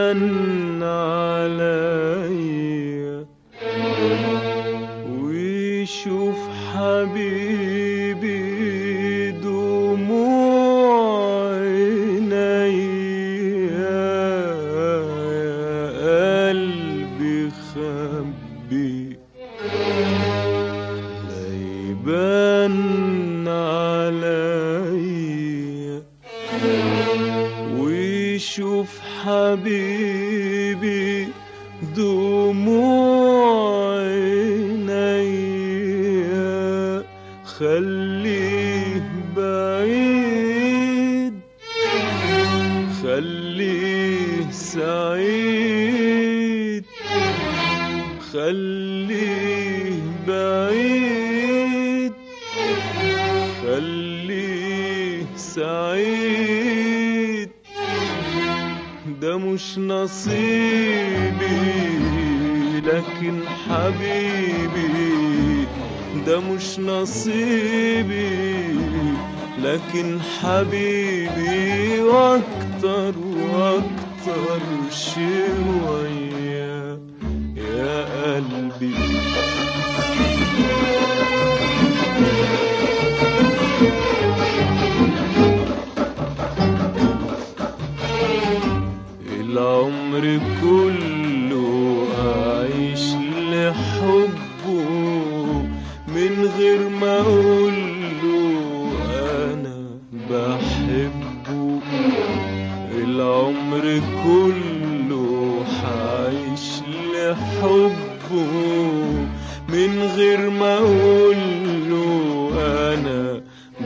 غيبان عليا ويشوف حبيبي دموع عينيا يا قلبي خبي لا يبان عليا ويشوف حبيبي دموع عينيا خليه بعيد خليه سعيد خليه بعيد خليه سعيد ده مش نصيبي لكن حبيبي ده مش نصيبي لكن حبيبي واكتر واكتر شوية يا قلبي العمر كله أعيش لحبه من غير ما أقوله أنا بحبه العمر كله حعيش لحبه من غير ما أقوله أنا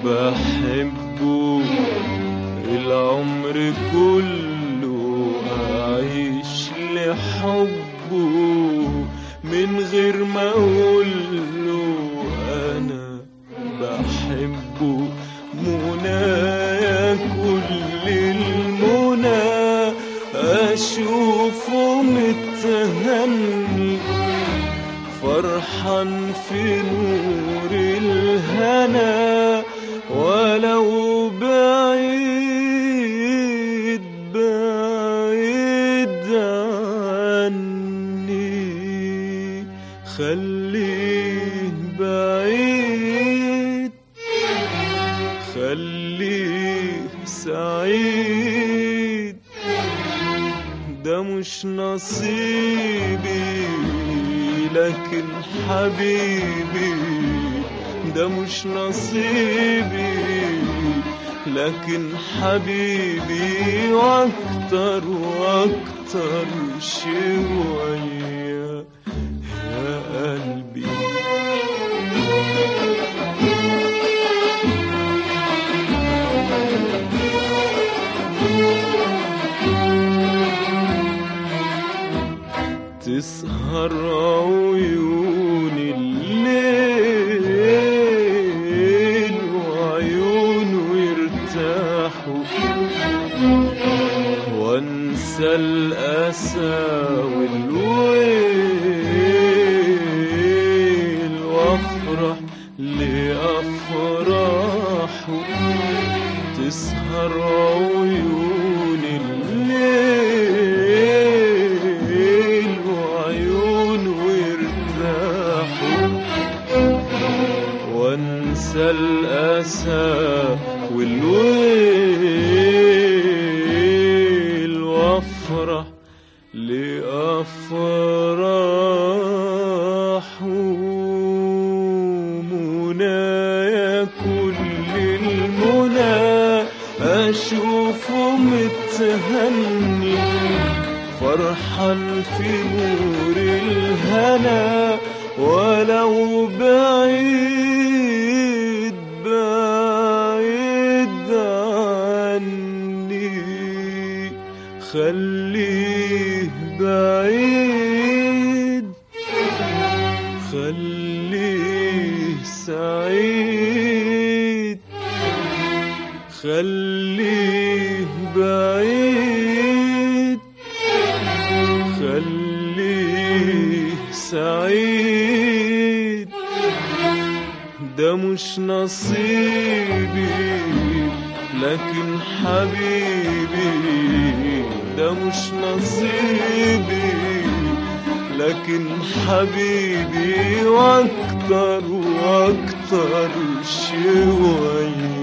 بحبه العمر كله أعيش لحبه من غير ما أقوله أنا بحبه منايا كل المنى أشوفه متهني فرحان في نور الهنا ولو بعيد بعيد عني خليه بعيد خليه سعيد ده مش نصيبي لكن حبيبي ده مش نصيبي لكن حبيبي واكتر واكتر شوية يا قلبي تسهر عيون الليل وعيونه يرتاحوا وانسى الأسى والويل وافرح لأفراحه تسهر عيون الليل وعيونه يرتاحوا وانسى الأسى والويل وافرح لأفراحه منايا كل المنى أشوفه متهني فرحان في نور الهنا ولو بعيد بعيد عني خليه بعيد خليه سعيد خليه بعيد خليه سعيد ده مش نصيبي لكن حبيبي ده مش نصيبي لكن حبيبي واكتر واكتر شوية